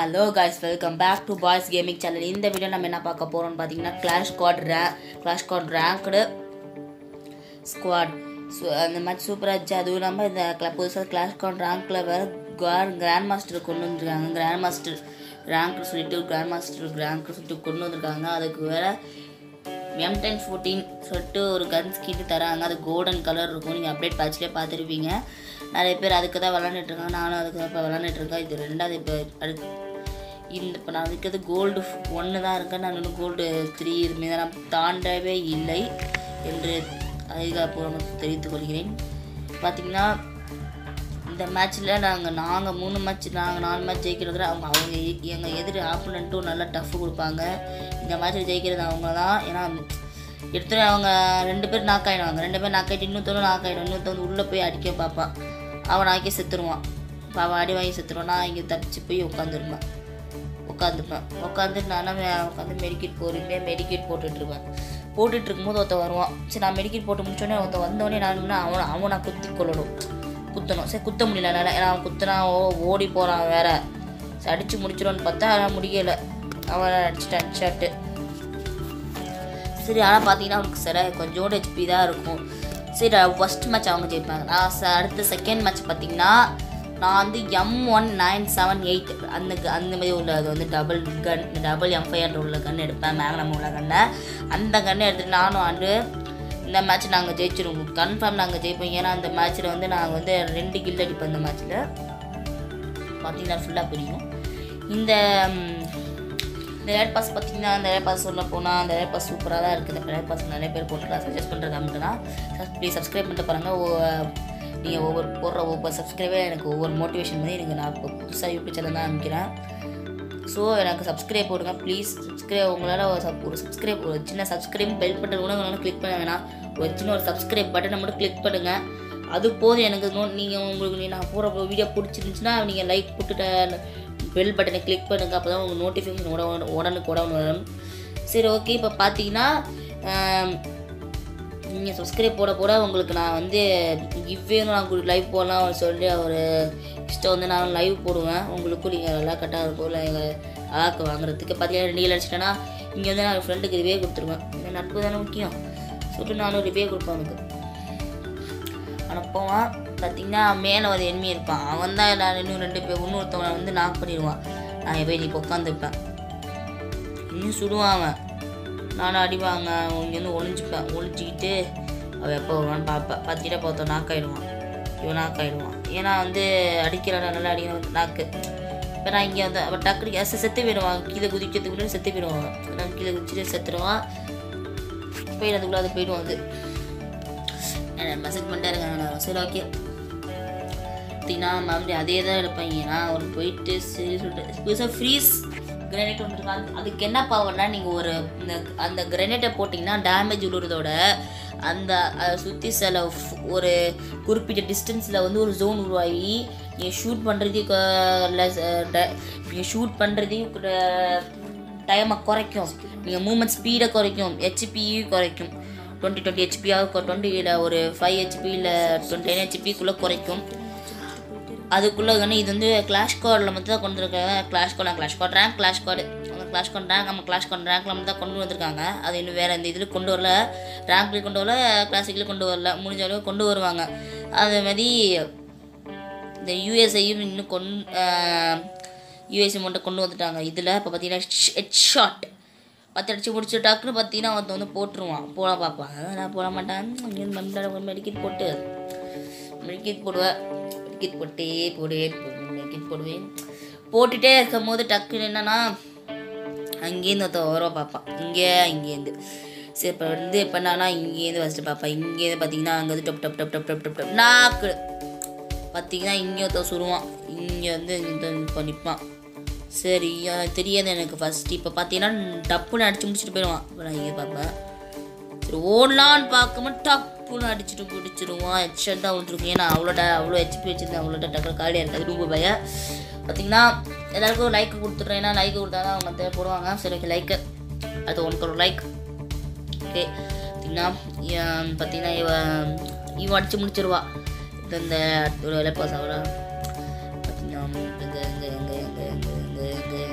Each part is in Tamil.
hello guys welcome back to boys gaming channel இந்த வீடியோ நம்ம என்ன பார்க்க போகிறோம்னு பார்த்தீங்கன்னா கிளாஷ் ஸ்குவாட் ரே clash squad ranked squad so அந்த மாதிரி சூப்பராக இருந்துச்சு அதுவும் இல்லாமல் இந்த கிள புதுசாக கிளாஷ் ஸ்குவாட் ரேங்க்கில் வேறு கிராண்ட் கிராண்ட் மாஸ்டர் கொண்டு வந்திருக்காங்க கிராண்ட் மாஸ்டர் ரேங்க்னு சொல்லிட்டு கிராண்ட் மாஸ்டர் ரேங்க்னு சொல்லிட்டு கொண்டு வந்திருக்காங்க அதுக்கு வேறு எம் டென் ஃபோர்டீன் சொல்லிட்டு ஒரு கன் ஸ்கின் தராங்க அது கோல்டன் கலர் இருக்கும் நீங்கள் அப்டேட் பேட்ச்லேயே பார்த்துருப்பீங்க நிறைய பேர் அதுக்கு தான் விளாண்டுட்டு இருக்காங்க நானும் அதுக்கு தான் இப்போ விளாண்டுட்டு இருக்கேன் இது ரெண்டாவது இப்போ அடுத்து இந்த இப்போ நான் இருக்கிறது கோல்டு ஒன்று தான் இருக்கேன் நான் இன்னும் கோல்டு த்ரீ இதுமாரி நான் தாண்டவே இல்லை என்று அதிகாரப்பூர்வமாக தெரிவித்துக் கொள்கிறேன் பார்த்தீங்கன்னா இந்த மேட்ச்சில் நாங்கள் நாங்கள் மூணு மேட்ச் நாங்கள் நாலு மேட்ச் ஜெயிக்கிறது அவங்க அவங்க எ- எங்கள் எதிர் ஆப்போனண்ட்டும் நல்லா டஃப் கொடுப்பாங்க இந்த மேட்ச்சில் ஜெயிக்கிறது அவங்க தான் ஏன்னா எடுத்துகிட்டு அவங்க ரெண்டு பேர் நாக் ஆகிடுவாங்க ரெண்டு பேர் நாக் ஆகிட்டு இன்னொருத்தவங்க நாக் ஆகிடும் இன்னொருத்தவங்க உள்ளே போய் அடிக்க பார்ப்பான் அவன் ஆக்கி செத்துருவான் இப்போ அவன் அடி வாங்கி செத்துருவான் நான் இங்கே தப்பிச்சு போய் உட்காந்துருப்பேன் உட்காந்துப்பேன் உட்காந்து நானும் உட்காந்து மெடிக்கெட் போகிறீங்க மெடிக்கெட் போட்டுட்ருப்பேன் போட்டுட்டு இருக்கும்போது ஒருத்தன் வருவான் சரி நான் மெடிக்கெட் போட்டு முடிச்சோடனே ஒருத்தன் வந்தோடனே நான் என்ன அவனை அவனை குத்தி கொள்ளணும் குத்தணும் சரி குத்த முடியல என்னால் ஏன்னா அவன் குத்துனா ஓ ஓடி போகிறான் வேற சரி அடித்து முடிச்சிடும்னு பார்த்தா ஆனால் முடியலை அவன் அடிச்சிட்டான் ஷர்ட்டு சரி ஆனால் பார்த்தீங்கன்னா அவனுக்கு சரி கொஞ்சோண்டு ஹெச்பி தான் இருக்கும் சரி ஃபஸ்ட் மேட்ச் அவங்க ஜெயிப்பாங்க நான் ச- அடுத்த செகண்ட் மேட்ச் பார்த்தீங்கன்னா நான் வந்து M one nine seven eight அந்த க- அந்த மாதிரி உள்ள அது வந்து double gun double M five உள்ள கன் எடுப்பேன் மேக்னம் உள்ள கன்னை அந்த கன்னை எடுத்துட்டு நானும் ஆண்டு இந்த மேட்ச் நாங்கள் ஜெயிச்சிருவோம் கன்ஃபார்ம் நாங்கள் ஜெயிப்போம் ஏன்னா அந்த மேட்ச்சில் வந்து நாங்கள் வந்து ரெண்டு கில் அடிப்போம் இந்த மேட்ச்சில் பார்த்தீங்கன்னா ஃபுல்லாக புரியும் இந்த ம், இந்த ரேட் பாஸ் பார்த்தீங்கன்னா அந்த ரேட் பாஸ் சொல்ல போனால் அந்த ரேட் பாஸ் சூப்பராக தான் இருக்குது இந்த ரேட் பாஸ் நிறைய பேர் போட்டுருக்கா சஜஸ்ட் பண்ணுற கமெண்ட் தான் ப்ளீஸ் சப்ஸ்கிரைப் பண்ணிட்டு பாருங்கள் நீங்கள் ஒவ்வொரு போடுற ஒவ்வொரு சப்ஸ்கிரைபே எனக்கு ஒவ்வொரு மோட்டிவேஷன் பண்ணி எனக்கு நான் இப்போ புதுசாக யூடியூப் சேனல் தான் ஆரம்பிக்கிறேன் ஸோ எனக்கு சப்ஸ்கிரைப் போடுங்க ப்ளீஸ் சப்ஸ்கிரைப் உங்களால் ஒரு sub- ஒரு சப்ஸ்கிரைப் ஒரு சின்ன சப்ஸ்கிரைப் பெல் பட்டன் கூட உங்களால் கிளிக் பண்ண வேணாம் ஒரு சின்ன ஒரு சப்ஸ்கிரைப் பட்டனை மட்டும் கிளிக் பண்ணுங்கள் அது போதும் எனக்கு நீங்கள் உங்களுக்கு நீ நான் போகிற வீடியோ பிடிச்சிருந்துச்சுன்னா நீங்கள் லைக் போட்டுட்டு பெல் பட்டனை கிளிக் பண்ணுங்கள் அப்போ தான் உங்களுக்கு நோட்டிஃபிகேஷன் உட உடனுக்கு உடனே வரும் சரி ஓகே இப்போ பார்த்தீங்கன்னா நீங்கள் சப்ஸ்கிரைப் போட போட உங்களுக்கு நான் வந்து கிவ்வே நான் லைவ் போடலாம் சொல்லி ஒரு இஷ்டம் வந்து நான் லைவ் போடுவேன் உங்களுக்கும் நீங்கள் நல்லா கரெக்டாக இருக்கும் இல்லை எங்கள் ஆக்கு வாங்குறதுக்கு பார்த்தீங்கன்னா ரெண்டு கிலோ அடிச்சிட்டேன்னா இங்கே வந்து நான் ஃப்ரெண்டுக்கு ரிவே கொடுத்துருவேன் இந்த நட்பு தானே முக்கியம் சொல்லிட்டு நானும் ரிவே கொடுப்பேன் அவனுக்கு அனுப்புவான் பார்த்தீங்கன்னா மேலே ஒரு என்மி இருப்பான் அவன் தான் நான் இன்னும் ரெண்டு பேர் இன்னொருத்தவனை வந்து நாக் பண்ணிடுவான் நான் போய் நீ உட்காந்துருப்பேன் இன்னும் சுடுவான் அவன் நானும் அடிவாங்க இங்கேருந்து ஒளிஞ்சுப்பேன் ஒளிஞ்சிக்கிட்டு அவன் எப்போ வருவான்னு பார்ப்பேன் பார்த்துக்கிட்டே பார்த்தோம் நாக்காயிடுவான் இவன் நாக்காயிடுவான் ஏன்னா வந்து அடிக்கிறான் நல்லா அடிக்கிறான் நாக்கு இப்போ நான் இங்கே வந்து அவன் டக்குனு செ- செத்து போயிடுவான் கீழே குதிக்கிறதுக்கு முன்னாடி செத்து போயிடுவான் நான் கீழே குதிச்சுட்டு செத்துடுவான் போய் அதுக்குள்ளே அது போயிடுவான் அது மெசேஜ் பண்ணிட்டே இருக்காங்க நான் சரி ஓகே பார்த்தீங்கன்னா மறுபடியும் அதே தான் எடுப்பேன் ஏன்னா அவர் போயிட்டு சரி சொல்லிட்டு புதுசாக ஃப்ரீஸ் கிரனேட் வந்துருக்கு அது அதுக்கு என்ன பவர்னா நீங்கள் ஒரு இந்த அந்த கிரனேட்டை போட்டிங்கன்னா டேமேஜ் விழுறதோட அந்த அதை சுற்றி சில f- ஒரு குறிப்பிட்ட டிஸ்டன்ஸில் வந்து ஒரு ஜோன் உருவாகி நீங்கள் ஷூட் பண்ணுறதுக்கு நீங்கள் ஷூட் பண்ணுறதையும் டைமை குறைக்கும் நீங்கள் மூமெண்ட் ஸ்பீடை குறைக்கும் ஹெச்பியும் குறைக்கும் டுவெண்ட்டி டுவெண்ட்டி ஹெச்பியாக டுவெண்ட்டியில் ஒரு ஃபைவ் ஹெச்பி இல்லை டுவெண்ட்டி நைன் ஹெச்பிக்குள்ளே குறைக்கும் அதுக்குள்ளே வந்து இது வந்து கிளாஷ் கார்டில் மட்டும் தான் கொண்டு இருக்காங்க clash card clash card rank clash card அந்த கிளாஷ் கார்டு ரேங்க் நம்ம கிளாஷ் கார்டு ரேங்க்ல மட்டும் தான் கொண்டு வந்திருக்காங்க அது இன்னும் வேறு இந்த இதில் கொண்டு வரல ரேங்க்லேயும் கொண்டு வரல கிளாசிக்லேயும் கொண்டு வரல முடிஞ்ச அளவு கொண்டு வருவாங்க அதே மாதிரி இந்த யூஎஸ்ஐயும் இன்னும் கொண் யூஎஸ்ஐ மட்டும் கொண்டு வந்துட்டாங்க இதில் இப்போ பார்த்தீங்கன்னா ஹெட் ஷாட் பத்து அடிச்சு முடிச்சு டக்குன்னு பார்த்தீங்கன்னா ஒருத்தன் வந்து போட்டுருவான் போட பார்ப்பான் அதெல்லாம் நான் போட மாட்டேன் இங்கேருந்து மம்மியோட மெடிக்கெட் போட்டு மெடிக்கெட் போடுவேன் மெடிக்கெட் போட்டே போடுவேன் மெடிக்கெட் போடுவேன் போட்டுட்டே இருக்கும் போது டக்குன்னு என்னன்னா அங்கேருந்து ஒருத்தன் வர பார்ப்பான் இங்கே இங்கேருந்து சரி இப்போ வந்து இப்போ என்னன்னா இங்கேருந்து ஃபஸ்ட்டு பார்ப்பேன் இங்கேருந்து பார்த்தீங்கன்னா அங்கே வந்து டப் டப் டப் டப் டப் டப் டப் நாக்கு பார்த்தீங்கன்னா இங்கே ஒருத்தன் சுடுவான் இங்கே வந்து இந்த இப்போ நிற்பான் சரி அது தெரியாது எனக்கு ஃபஸ்ட்டு இப்போ பார்த்தீங்கன்னா டப்புன்னு அடிச்சு முடிச்சுட்டு போயிடுவான் இப்போ நான் இங்கே பார்ப்பேன் சரி ஓடலான்னு பார்க்கும்போது டப்புன்னு அடிச்சுட்டு பிடிச்சிருவான் ஹெட்ஷாட் தான் விட்டுருக்கும் ஏன்னா அவ்வளோட அவ்வளோ ஹெச்பி வச்சிருந்தேன் அவ்வளோட டக்கு காலியாக இருக்காது ரொம்ப பய பார்த்தீங்கன்னா எல்லாருக்கும் லைக் கொடுத்துட்றேன் ஏன்னா லைக் கொடுத்தா தான் அவங்க மற்ற போடுவாங்க சரி ஓகே லைக்கு அது உனக்கு ஒரு லைக் ஓகே பார்த்தீங்கன்னா இவன் பார்த்தீங்கன்னா இவன் இவன் அடிச்சு முடிச்சிருவா இது இந்த ஒரு வேலை பாஸ் ஆகிறா பார்த்தீங்கன்னா இங்கே இங்கே இங்கே இங்கே இங்கே இங்கே இங்கே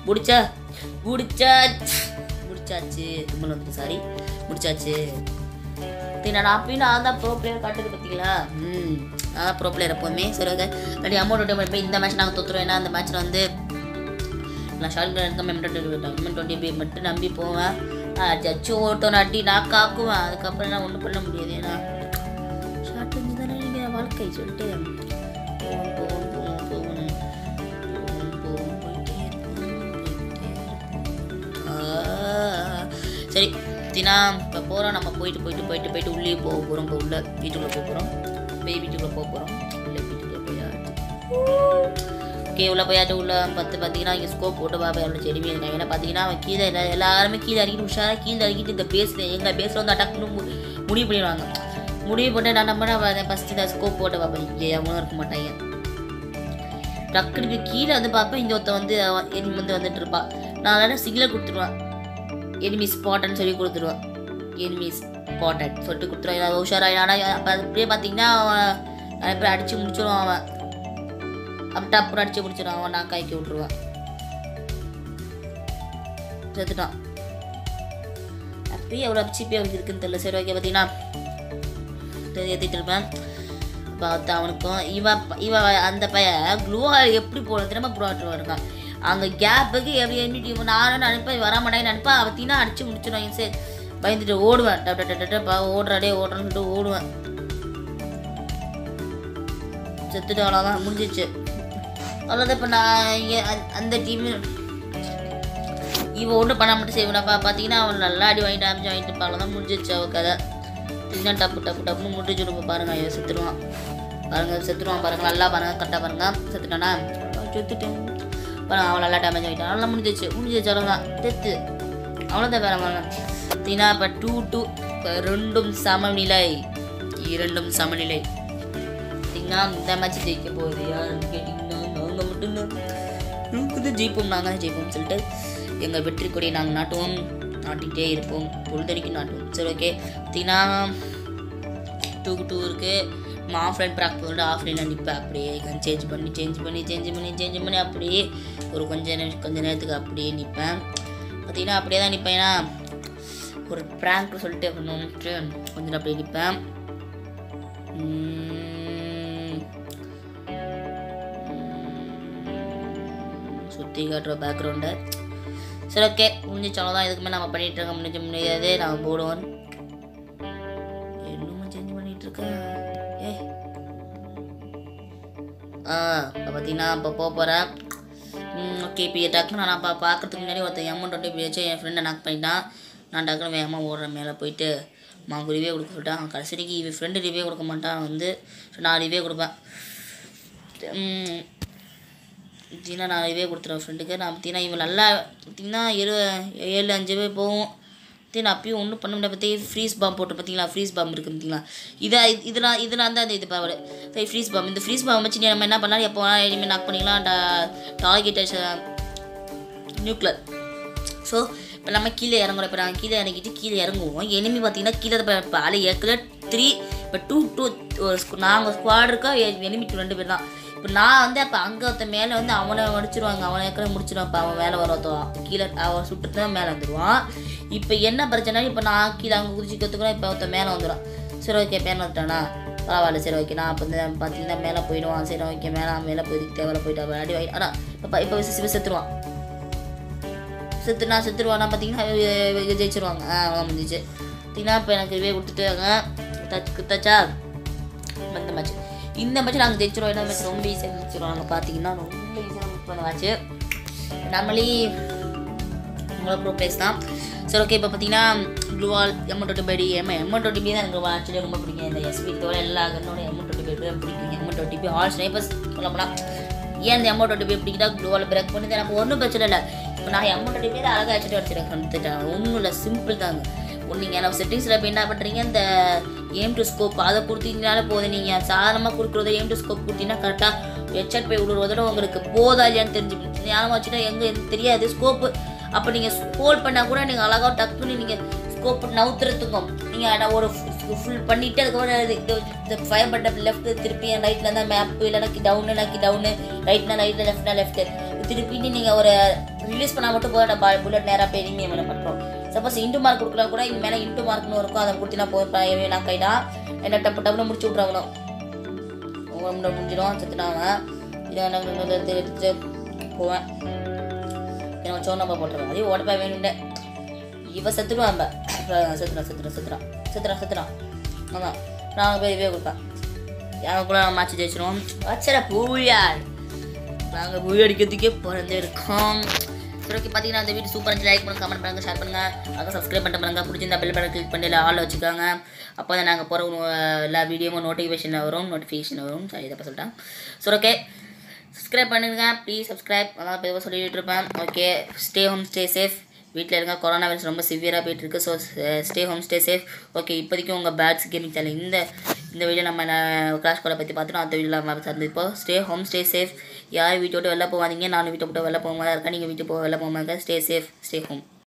முடிச்சா முடிச்சாச்சு முடிச்சாச்சு தும்மல் வந்துட்டு சாரி முடிச்சாச்சு தின்னா நான் அப்பயும் நான் தான் ப்ரோ பிளேயர் காட்டுது பார்த்தீங்களா ம் நான் தான் ப்ரோ பிளேயர் எப்போவுமே சரி ஓகே அப்படி அமௌண்ட் போய் இந்த மேட்ச் நாங்கள் தோத்துருவோம் ஏன்னா அந்த மேட்ச்சில் வந்து நான் ஷார்ட் இருக்க மெமெண்ட் மெமெண்ட் டுவெண்ட்டி பி மட்டும் நம்பி போவேன் ஜட்ஜு ஓட்டம் அடி நான் காக்குவேன் அதுக்கப்புறம் நான் ஒன்றும் பண்ண முடியாது ஏன்னா ஷார்ட் இருந்து தானே நீங்கள் வாழ்க்கை சொல்லிட்டு போவோம் போவோம் போவோம் போவோம் போவோம் போவோம் போயிட்டே இருப்போம் போயிட்டே இருப்போம் ஆ, சரி தினா இப்போ போகிறோம் நம்ம போயிட்டு போயிட்டு போயிட்டு போயிட்டு உள்ளே போக போகிறோம் இப்போ உள்ள வீட்டுக்குள்ளே போக போகிறோம் போய் வீட்டுக்குள்ளே போக போகிறோம் உள்ளே வீட்டுக்குள்ளே போயாச்சு ஓகே உள்ள போயாட்டு உள்ள பத்து பார்த்தீங்கன்னா இங்கே ஸ்கோப் போட்டு பாப்பா எவ்வளோ செடிமே இருக்காங்க ஏன்னா பார்த்தீங்கன்னா அவன் கீழே எல்லா- எல்லாருமே கீழே இறக்கிட்டு உஷாராக கீழே இறக்கிட்டு இந்த பேஸில் எங்கள் பேஸில் வந்து அட்டாக் பண்ணி மு- முடிவு பண்ணிடுவாங்க முடிவு போட்டு நான் நம்ம ஃபஸ்ட்டு இந்த ஸ்கோப் போட்டு பார்ப்பேன் இங்கே அவங்களும் இருக்க மாட்டாங்க டக்குனுக்கு கீழே வந்து பார்ப்பேன் இங்கே ஒருத்தன் வந்து எனிமி வந்து வந்துட்டு இருப்பா நான் அதனால் சிக்னல் கொடுத்துருவேன் எனிமி ஸ்பாட்னு சொல்லி கொடுத்துருவேன் எனிமி ஸ்பாட்டட் சொல்லிட்டு கொடுத்துருவேன் உஷாராக ஆனால் அப்போ அப்படியே பார்த்தீங்கன்னா அவன் நிறைய பேர் அடித்து முடிச்சிடுவான் அவன் அப்படி அப்புறம் அடிச்சு பிடிச்சிடும் அவன் நான் கைக்கு விட்ருவான் செத்துட்டான் அப்பயே எவ்வளோ சிப்பி அவனுக்கு இருக்குன்னு தெரியல சரி ஓகே பார்த்தீங்கன்னா ஏற்றிட்டு இருப்பேன் பார்த்தா அவனுக்கும் இவன் ப- இவன் அந்த பையன் க்ளூவா எப்படி போகணும் திரும்ப போராட்டு இருக்கான் அங்கே கேப்புக்கு எப்படி எண்ணிட்டு இவன் நானும் நினைப்பேன் வர மாட்டேன்னு நினைப்பேன் அவத்தினா அடிச்சு முடிச்சிடுவாங்க சரி பயந்துட்டு ஓடுவேன் டப் டப் டப் டப் ஓடுறாடே ஓடுறேன்னு சொல்லிட்டு ஓடுவேன் செத்துட்டு அவ்வளோதான் முடிஞ்சிச்சு அவ்வளோதான் இப்போ நான் இங்கே அந்த டீமு இவன் ஒன்றும் பண்ண மட்டும் செய்வனப்பா பார்த்தீங்கன்னா அவன் நல்லா அடி வாங்கிட்டு அமிச்சு வாங்கிட்டு அவ்வளோதான் முடிஞ்சிச்சு அவ கதை இதுதான் டப்பு டப்பு டப்புன்னு முடிஞ்சு இப்போ பாருங்க இவன் செத்துருவான் பாருங்க செத்துருவான் பாருங்க நல்லா பாருங்க கரெக்டாக பாருங்க செத்துட்டானா செத்துட்டேன் பாருங்க அவன் நல்லா டேமேஜ் ஆகிட்டான் நல்லா முடிஞ்சிச்சு முடிஞ்சிச்சு அவ்வளோதான் டெத்து அவ்வளோதான் வேற வேணாம் பார்த்தீங்கன்னா இப்போ டூ டூ ரெண்டும் சமநிலை இரண்டும் சமநிலை பார்த்தீங்கன்னா இந்த மேட்ச் ஜெயிக்க போகுது யாருன்னு கேட்டிங்கன்னா நாங்கள் மட்டும்தான் இருக்குது ஜெயிப்போம் நாங்கள் தான் ஜெயிப்போம் சொல்லிட்டு எங்கள் வெற்றி கொடியை நாங்கள் நாட்டுவோம் நாட்டிகிட்டே இருப்போம் பொழுதடிக்கு நாட்டுவோம் சரி ஓகே பார்த்தீங்கன்னா டூ டூ இருக்குது நான் ஆஃப்லைன் ப்ராக்டிஸ் வந்து ஆஃப்லைனில் நிற்பேன் அப்படியே சேஞ்ச் பண்ணி சேஞ்ச் பண்ணி சேஞ்ச் பண்ணி சேஞ்ச் பண்ணி அப்படியே ஒரு கொஞ்ச நேரம் கொஞ்ச நேரத்துக்கு அப்படியே நிற்பேன் பார்த்தீங்கன்னா அப்படியே தான் நிற்பேன் ஏன்னா ஒரு ப்ராங்க் சொல்லிட்டு பண்ணணும்ட்டு கொஞ்ச நேரம் அப்படியே நிற்பேன் சுற்றி காட்டுற பேக்ரவுண்டை சரி ஓகே முடிஞ்சிச்சு அவ்வளோதான் இதுக்கு மேலே நம்ம பண்ணிட்டு இருக்க முடிஞ்ச முடியாது நான் போடுவோம் இன்னும் சேஞ்ச் பண்ணிட்டு இருக்கேன் ஏ ஆ இப்போ பார்த்தீங்கன்னா இப்போ போக போகிறேன் ஓகே இப்போ டக்குன்னு நான் பா பார்க்கறதுக்கு முன்னாடி ஒருத்தன் எம்மன் டுவெண்ட்டி போய் வச்சு என் ஃப்ரெண்டை நாக் பண்ணிட்டான் நான் டக்குன்னு வேகமாக ஓடுறேன் மேலே போயிட்டு மாவுக்கு ரிவ்யூ கொடுக்க சொல்லிட்டான் அவன் கடைசிக்கு இவன் ஃப்ரெண்டு ரிவ்யூ கொடுக்க மாட்டான் அவன் வந்து so நான் ரிவ்யூ கொடுப்பேன் ம், பார்த்தீங்கன்னா நான் ரிவ்யூ கொடுத்துருவேன் ஃப்ரெண்டுக்கு நான் பார்த்தீங்கன்னா இவன் நல்லா பார்த்தீங்கன்னா இரு ஏழு அஞ்சு பேர் போகும் பார்த்தீங்கன்னா அப்பயும் ஒன்றும் பண்ண முடியாது பற்றி ஃப்ரீஸ் பாம் போட்டு பார்த்தீங்களா ஃப்ரீஸ் பாம் இருக்குது பார்த்தீங்களா இதை இதெல்லாம் இதெல்லாம் தான் அந்த இது பவர் சரி ஃப்ரீஸ் பாம் இந்த ஃப்ரீஸ் பாம் வச்சு நம்ம என்ன பண்ணலாம் எப்போ வேணாலும் இனிமேல் நாக் பண்ணிக்கலாம் டார்கெட் நியூக்ளியர் ஸோ இப்போ நம்ம கீழே இறங்குறோம் இப்போ நாங்கள் கீழே இறங்கிட்டு கீழே இறங்குவோம் எனிமி பார்த்தீங்கன்னா கீழே இப்போ இப்போ ஆளு ஏற்கனவே த்ரீ இப்போ டூ டூ நாங்கள் ஸ்குவாட் இருக்கோம் எனிமி டூ ரெண்டு பேர் தான் இப்போ நான் வந்து அப்போ அங்கே ஒருத்த மேலே வந்து அவனை முடிச்சிருவாங்க அவனை ஏற்கனவே முடிச்சிருவான் இப்போ அவன் மேலே வர ஒருத்தன் கீழே அவன் சுட்டு தான் மேலே வந்துடுவான் இப்போ என்ன பிரச்சனை இப்போ நான் கீழே அங்கே குதிச்சு கற்றுக்குறோம் இப்போ ஒருத்தன் மேலே வந்துடும் சரி ஓகே மேலே வந்துட்டானா பரவாயில்ல சரி ஓகே நான் இப்போ வந்து பார்த்தீங்கன்னா மேலே போயிடுவான் சரி ஓகே மேலே மேலே போய் தேவையில்ல போயிட்டு அவன் அடி வாங்கி ஆனால் இப்போ இப்போ இப்போ செத்துருவான் செத்து நான் செத்துருவானா பார்த்தீங்கன்னா இவ- இவ ஜெயிச்சிருவாங்க ஆ அவ்வளோ முடிஞ்சிச்சு பார்த்தீங்கன்னா இப்போ எனக்கு இதுவே கொடுத்துட்டாங்க தச்சு குத்தாச்சா இந்த மேட்ச் இந்த மேட்ச் நாங்கள் ஜெயிச்சிருவோம் இந்த மேட்ச் ரொம்ப ஈஸியாக ஜெயிச்சிருவோம் நாங்கள் பார்த்தீங்கன்னா ரொம்ப ஈஸியாக புக் பண்ண மேட்ச்சு நார்மலி உங்களோட ப்ரோ பிளேஸ் தான் சரி ஓகே இப்போ பார்த்தீங்கன்னா gloo wall M twenty five M M twenty B தான் எனக்கு ஆக்சுவலி ரொம்ப பிடிக்கும் இந்த எஸ்பி தவிர எல்லா கண்ணோட எம் டுவெண்ட்டி பை தான் பிடிக்கும் M twenty B all snipers சொல்ல போனால் ஏன் இந்த எம் டுவெண்ட்டி பை பிடிக்குதா ப்ளூவால் பிரேக் பண்ணி எனக்கு ஒன்றும் பிரச்சனை இல்லை இப்போ நான் எம் டுவெண்ட்டி பி அழகாக வச்சுட்டு வச்சுருக்கேன் கண்டுட்டேன் ஒன்றும் இல்லை சிம்பிள் தாங்க ஒன்று நீங்கள் நம்ம செட்டிங்ஸில் இப்போ என்ன பண்ணுறீங்க இந்த ஏம் டு ஸ்கோப் அதை கொடுத்தீங்கனாலே போதும் நீங்கள் சாதாரணமாக கொடுக்குறது ஏம் டு ஸ்கோப் கொடுத்தீங்கன்னா கரெக்டாக ஹெட்செட் போய் விடுறதோட உங்களுக்கு போதா இல்லையான்னு தெரிஞ்சுக்கணும் ஞாபகம் வச்சுட்டா எங்கே எனக்கு தெரியாது ஸ்கோப்பு அப்போ நீங்கள் ஸ்கோல் பண்ணால் கூட நீங்கள் அழகாக டக் பண்ணி நீங்கள் ஸ்கோப் நவுத்துறதுக்கும் நீங்கள் ஒரு ஃபுல் பண்ணிவிட்டு அதுக்கப்புறம் இது- இது- இந்த ஃபயர் பட்டன் லெஃப்ட் திருப்பி ரைட்டில் இருந்தால் மேப் இல்லைனா டவுனு இல்லைனா டவுனு ரைட்னா ரைட்டில் லெஃப்ட்னா லெஃப்ட் திருப்பிட்டு நீங்கள் ஒரு ரிலீஸ் பண்ணால் மட்டும் போதும் புல்லட் நேராக போய் நீங்கள் மேலே பண்ணுறோம் சப்போஸ் இன்ட்டு மார்க் கொடுக்கலாம் கூட இது மேலே இன்ட்டு மார்க்னு இருக்கும் அதை கொடுத்தீங்கன்னா போதும் நான் கைடா என்ன டப்பு டப்புன்னு முடிச்சு விட்றாங்கணும் உங்களை முடிஞ்சிடும் செத்துட்டாங்க இதை நான் எடுத்துட்டு போவேன் எனக்கு சோன் நம்பர் போட்டுருவேன் அதே ஓடப்பா வேணுண்டே இவ செத்துடுவான் செத்துறான் செத்துறான் செத்துறான் செத்துறான் செத்துறான் ஆமாம் நாங்கள் போய் இவே கொடுப்பேன் எனக்குள்ள மேட்ச் ஜெயிச்சிருவோம் வச்சர பூயாள் நாங்கள் பூய் அடிக்கிறதுக்கே பிறந்தே இருக்கோம் சரி ஓகே பார்த்தீங்கன்னா அந்த வீடியோ சூப்பர் லைக் பண்ணுங்க கமெண்ட் பண்ணுங்க ஷேர் பண்ணுங்க அங்கே சப்ஸ்கிரைப் பண்ணிட்டு பாருங்க பிடிச்சிருந்தா பெல் பட்டன் கிளிக் பண்ணி ஆள் வச்சுக்கோங்க அப்போ தான் நாங்கள் போகிற எல்லா வீடியோவும் நோட்டிஃபிகேஷன் வரும் நோட்டிஃபிகேஷன் வரும் சரி இதை சொல்லிட்டேன் சரி ஓகே சப்ஸ்கிரைப் பண்ணுங்க ப்ளீஸ் சப்ஸ்கிரைப் அதான் இப்போ சொல்லிட்டு இருப்பேன் okay stay home stay safe வீட்டில் இருங்க கொரோனா வைரஸ் ரொம்ப சிவியராக போயிட்டு இருக்கு so stay home stay safe okay இப்போதைக்கு உங்கள் பேட்ஸ் கேமிங் சேனல் இந்த இந்த வீடியோ நம்ம கிளாஸ் கோலை பற்றி பார்த்துட்டோம் அந்த வீடியோவில் நம்ம சந்திப்போம் ஸ்டே ஹோம் ஸ்டே சேஃப் யார் வீட்டை விட்டு வெளில போகாதீங்க நானும் வீட்டை விட்டு வெளில போகாம தான் இருக்கேன் நீங்கள் வீட்டு போக வெளில போகாம ஸ்டே சேஃப் ஸ்டே ஹோம்